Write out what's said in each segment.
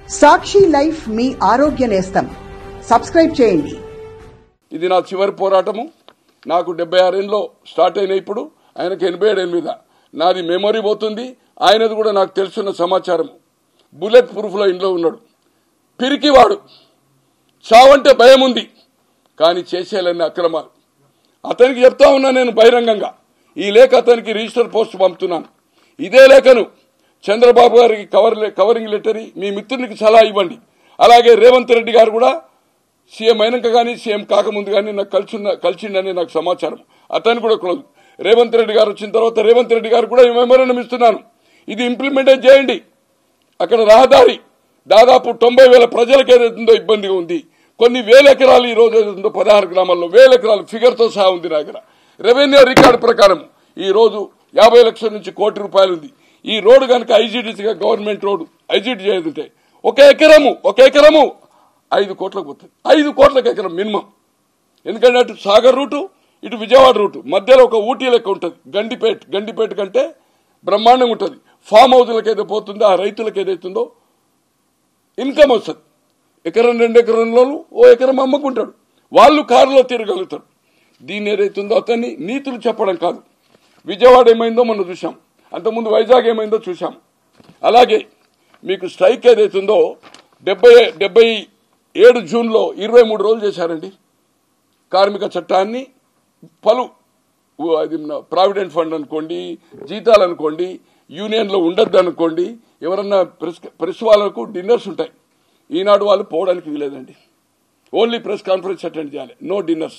సాక్షి life మీ ఆరోగ్య నేస్తం subscribe చేయండి ఇది నా చివరి పోరాటము నాకు డెబ్బై ఆరేళ్ళలో స్టార్ట్ అయిన ఇప్పుడు ఆయనకు ఎనభై ఏడు ఎనిమిది నాది మెమొరీ పోతుంది ఆయనది కూడా నాకు తెలుసున్న సమాచారం బుల్లెట్ ప్రూఫ్లో ఇంట్లో ఉన్నాడు పిరికివాడు చావంటే భయం ఉంది కానీ చేసేయాలనే అక్రమాలు అతనికి చెప్తా ఉన్నా నేను బహిరంగంగా ఈ లేఖ అతనికి రిజిస్టర్ పోస్ట్ పంపుతున్నాను ఇదే లేఖను చంద్రబాబు గారికి కవర్ కవరింగ్ లెటర్ మీ మిత్రునికి సలహా ఇవ్వండి అలాగే రేవంత్ రెడ్డి గారు కూడా సీఎం అయినాక కానీ సీఎం కాకముందు కానీ నాకు కలిసి కలిసిండని నాకు సమాచారం అతను కూడా క్లోజ్ రేవంత్ రెడ్డి గారు వచ్చిన తర్వాత రేవంత్ రెడ్డి గారు కూడా ఈ మెమోరాండం ఇస్తున్నాను ఇది ఇంప్లిమెంట్ చేయండి అక్కడ రహదారి దాదాపు తొంభై వేల ప్రజలకు ఏదైతుందో ఇబ్బందిగా ఉంది కొన్ని వేల ఎకరాలు ఈ రోజు ఏదైతుందో పదహారు గ్రామాల్లో వేల ఎకరాలు ఫిగర్తో సహా ఉంది నా దగ్గర రెవెన్యూ రికార్డు ప్రకారం ఈ రోజు యాభై లక్షల నుంచి కోటి రూపాయలు ఉంది ఈ రోడ్డు కనుక ఐజీడీసీగా గవర్నమెంట్ రోడ్డు ఐజీడీ చేయదుంటే ఒక ఎకరము ఒక ఎకరము ఐదు కోట్లకు పోతుంది ఐదు కోట్లకు ఎకరం మినిమం ఎందుకంటే అటు సాగర్ రూటు ఇటు విజయవాడ రూటు మధ్యలో ఒక ఊటీ లెక్క ఉంటుంది గండిపేట గండిపేట కంటే బ్రహ్మాండంగా ఉంటుంది ఫామ్ హౌస్లకు ఏదో పోతుందో ఆ రైతులకు ఏదైతుందో ఇన్కమ్ వస్తుంది ఎకరం రెండు ఎకరంలోనూ ఓ ఎకరం అమ్ముకుంటాడు వాళ్ళు కారులో తిరగలుగుతారు దీన్ని ఏదైతుందో అతన్ని నీతులు చెప్పడం కాదు విజయవాడ ఏమైందో మనం చూసాం అంతకుముందు వైజాగ్ ఏమైందో చూసాం అలాగే మీకు స్ట్రైక్ ఏదైతుందో డెబ్బై డెబ్బై ఏడు జూన్లో ఇరవై మూడు రోజులు చేశారండి కార్మిక చట్టాన్ని పలు ఉ- అది మన ప్రావిడెంట్ ఫండ్ అనుకోండి జీతాలు అనుకోండి యూనియన్లో ఉండద్దు అనుకోండి ఎవరన్నా ప్రెస్ ప్రెస్ వాళ్ళకు డిన్నర్స్ ఉంటాయి ఈనాడు వాళ్ళు పోవడానికి వీలేదండి ఓన్లీ ప్రెస్ కాన్ఫరెన్స్ అటెండ్ చేయాలి no dinners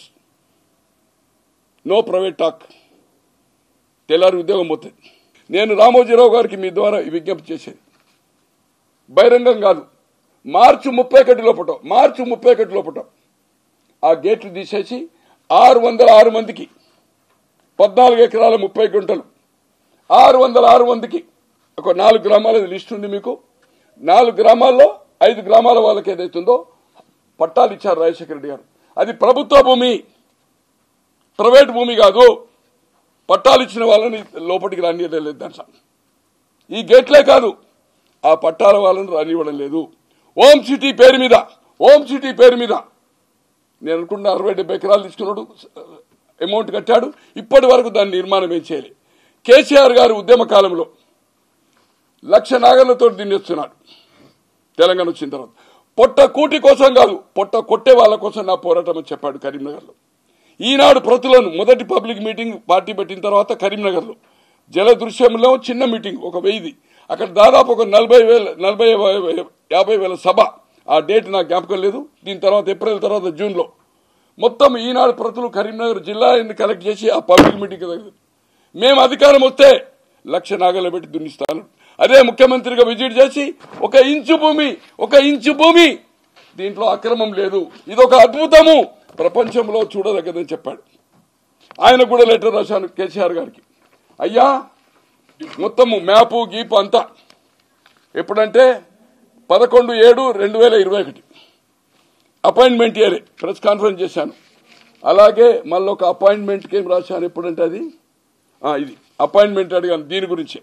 no private talk తెల్లారి ఉద్యోగం పోతుంది నేను రామోజీరావు గారికి మీ ద్వారా ఈ విజ్ఞప్తి చేసేది బహిరంగం కాదు మార్చి ముప్పై ఒకటి లోపట మార్చి ముప్పై ఒకటి లోపట ఆ గేట్లు తీసేసి ఆరు వందల ఆరు మందికి పద్నాలుగు ఎకరాల ముప్పై గుంటలు ఆరు వందల ఆరు మందికి ఒక నాలుగు గ్రామాల లిస్ట్ ఉంది మీకు నాలుగు గ్రామాల్లో ఐదు గ్రామాల వాళ్ళకి ఏదైతుందో పట్టాలు ఇచ్చారు రాజశేఖర రెడ్డి గారు అది ప్రభుత్వ భూమి ప్రైవేట్ భూమి కాదు పట్టాలు ఇచ్చిన వాళ్ళని లోపలికి రానియలేదు దాంట్లో ఈ గేట్లే కాదు ఆ పట్టాల వాళ్ళని రానివ్వడం లేదు ఓం సిటీ పేరు మీద ఓం సిటీ పేరు మీద నేను అనుకున్న అరవై డెబ్బై ఎకరాలు తీసుకున్నాడు అమౌంట్ కట్టాడు ఇప్పటి వరకు దాని నిర్మాణం ఏం చేయాలి కేసీఆర్ గారు ఉద్యమ కాలంలో లక్ష నాగర్లతో దిన్నేస్తున్నాడు తెలంగాణ వచ్చిన తర్వాత పొట్ట కూటి కోసం కాదు పొట్ట కొట్టే వాళ్ళ కోసం నా పోరాటం అని చెప్పాడు కరీంనగర్లో ఈనాడు ప్రతులను మొదటి పబ్లిక్ మీటింగ్ పార్టీ పెట్టిన తర్వాత కరీంనగర్లో జల దృశ్యంలో చిన్న మీటింగ్ ఒక వెయ్యిది అక్కడ దాదాపు ఒక నలభై వేల నలభై యాభై వేల సభ ఆ డేట్ నాకు జ్ఞాపకం లేదు దీని తర్వాత ఏప్రిల్ తర్వాత జూన్లో మొత్తం ఈనాడు ప్రతులు కరీంనగర్ జిల్లా కలెక్ట్ చేసి ఆ పబ్లిక్ మీటింగ్ దగ్గర మేము అధికారం వస్తే లక్ష నాగలు పెట్టి దున్నిస్తాను అదే ముఖ్యమంత్రిగా విజిట్ చేసి ఒక ఇంచు భూమి ఒక ఇంచు భూమి దీంట్లో అక్రమం లేదు ఇదొక అద్భుతము ప్రపంచంలో చూడదగ్గదని చెప్పాడు ఆయన కూడా లెటర్ రాశాను కేసీఆర్ గారికి అయ్యా మొత్తము మ్యాపు గీపు అంతా ఎప్పుడంటే పదకొండు ఏడు రెండు వేల ఇరవై ఒకటి అపాయింట్మెంట్ ఇయరే ప్రెస్ కాన్ఫరెన్స్ చేశాను అలాగే మళ్ళీ ఒక అపాయింట్మెంట్కి ఏం రాశాను ఎప్పుడంటే అది ఆ, ఇది అపాయింట్మెంట్ అడిగాను దీని గురించి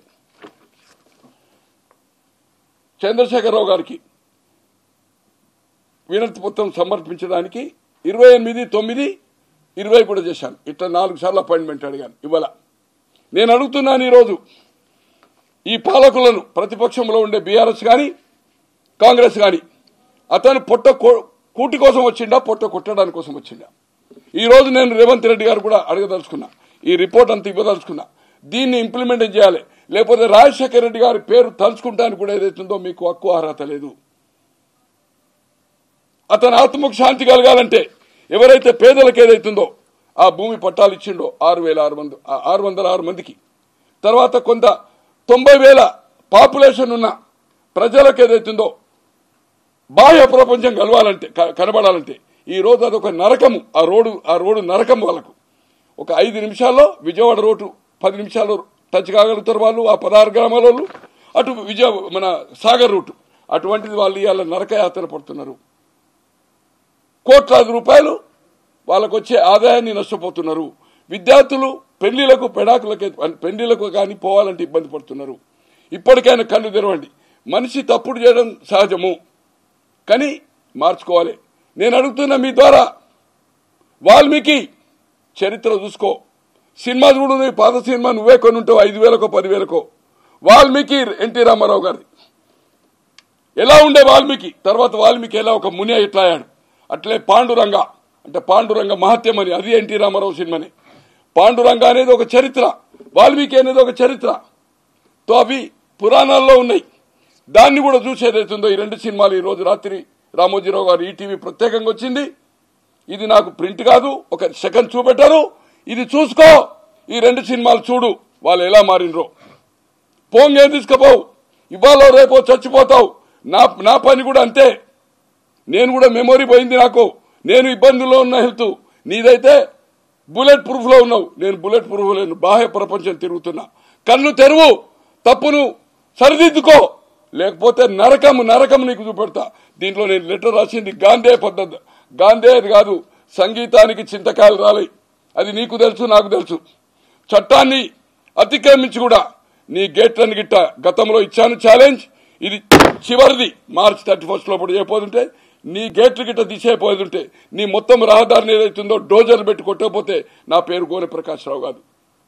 చంద్రశేఖరరావు గారికి వినతి పత్రం సమర్పించడానికి ఇరవై ఎనిమిది తొమ్మిది ఇరవై కూడా చేశాను ఇట్లా నాలుగు సార్లు అపాయింట్మెంట్ అడిగాను ఇవాళ నేను అడుగుతున్నాను ఈరోజు ఈ పాలకులను ప్రతిపక్షంలో ఉండే బీఆర్ఎస్ కానీ కాంగ్రెస్ కానీ అతను పొట్ట కో- కూటి కోసం వచ్చిండా పొట్ట కొట్టడానికి కోసం వచ్చిండా ఈ రోజు నేను రేవంత్ రెడ్డి గారు కూడా అడగదలుచుకున్నా ఈ రిపోర్ట్ అంతా ఇవ్వదలుచుకున్నా దీన్ని ఇంప్లిమెంట్ చేయాలి లేకపోతే రాజశేఖర రెడ్డి గారి పేరు తలుచుకుంటానికి కూడా ఏదైతుందో మీకు హక్కు అర్హత లేదు అతని ఆత్మకు శాంతి కలగాలంటే ఎవరైతే పేదలకు ఏదైతుందో ఆ భూమి పట్టాలు ఇచ్చిండో ఆరు వేల ఆరు మంది ఆ ఆరు వందల ఆరు మందికి తర్వాత కొంత తొంభై వేల పాపులేషన్ ఉన్న ప్రజలకు ఏదైతుందో బాహ్య ప్రపంచం కలవాలంటే క- కనబడాలంటే ఈ రోజు అదొక నరకము ఆ రోడ్డు ఆ రోడ్డు నరకం వాళ్ళకు ఒక ఐదు నిమిషాల్లో విజయవాడ రోడ్డు పది నిమిషాల్లో టచ్ కాగలుగుతారు వాళ్ళు ఆ పదహారు గ్రామాల వాళ్ళు అటు విజయ మన సాగర్ రూటు అటువంటిది వాళ్ళు ఇవాళ నరకయాత్ర పడుతున్నారు కోట్లాది రూపాయలు వాళ్ళకు వచ్చే ఆదాయాన్ని నష్టపోతున్నారు విద్యార్థులు పెళ్లిలకు పెడాకులకి పెళ్లిలకు కానీ పోవాలంటే ఇబ్బంది పడుతున్నారు ఇప్పటికైనా కళ్ళు తెరవండి మనిషి తప్పుడు చేయడం సహజము కానీ మార్చుకోవాలి నేను అడుగుతున్నా మీ ద్వారా వాల్మీకి చరిత్ర చూసుకో సినిమా చూడు నీ పాత సినిమా నువ్వే కొని ఉంటావు ఐదు వేలకో పదివేలకో వాల్మీకి ఎన్టీ రామారావు గారి ఎలా ఉండే వాల్మీకి తర్వాత వాల్మీకి ఎలా ఒక ముని ఎట్లా అయ్యాడు అట్లే పాండురంగ అంటే పాండురంగ మహత్యం అని అది ఎన్టీ రామారావు సినిమాని పాండురంగ అనేది ఒక చరిత్ర వాల్మీకి అనేది ఒక చరిత్ర తో అవి పురాణాల్లో ఉన్నాయి దాన్ని కూడా చూసేదైతుందో ఈ రెండు సినిమాలు ఈ రోజు రాత్రి రామోజీరావు గారు ఈటీవీ ప్రత్యేకంగా వచ్చింది ఇది నాకు ప్రింట్ కాదు ఒక సెకండ్ చూపెట్టారు ఇది చూసుకో ఈ రెండు సినిమాలు చూడు వాళ్ళు ఎలా మారినరో పోంగేం తీసుకుపోవు ఇవాళ రేపో చచ్చిపోతావు నా నా పని కూడా అంతే నేను కూడా మెమొరీ పోయింది నాకు నేను ఇబ్బందుల్లో ఉన్న హెల్త్ నీదైతే బుల్లెట్ ప్రూఫ్ లో ఉన్నావు నేను బుల్లెట్ ప్రూఫ్ లేను బాహ్య ప్రపంచం తిరుగుతున్నా కళ్ళు తెరువు తప్పును సరిదిద్దుకో లేకపోతే నరకం నరకం నీకు చూపెడతా దీంట్లో నేను లెటర్ రాసింది గాంధీ పద్ధతి గాంధీ అది కాదు సంగీతానికి చింతకాయలు రాలే అది నీకు తెలుసు నాకు తెలుసు చట్టాన్ని అతిక్రమించి కూడా నీ గేట్లను గిట్ట గతంలో ఇచ్చాను ఛాలెంజ్ ఇది చివరిది మార్చ్ థర్టీ ఫస్ట్ లోపల చేయబోతుంటే నీ గేట్లు గిట్ట తీసేయపోతుంటే నీ మొత్తం రహదారిని ఏదైతుందో డోజర్లు పెట్టి కొట్టకపోతే నా పేరు గోనె ప్రకాశ్రావు కాదు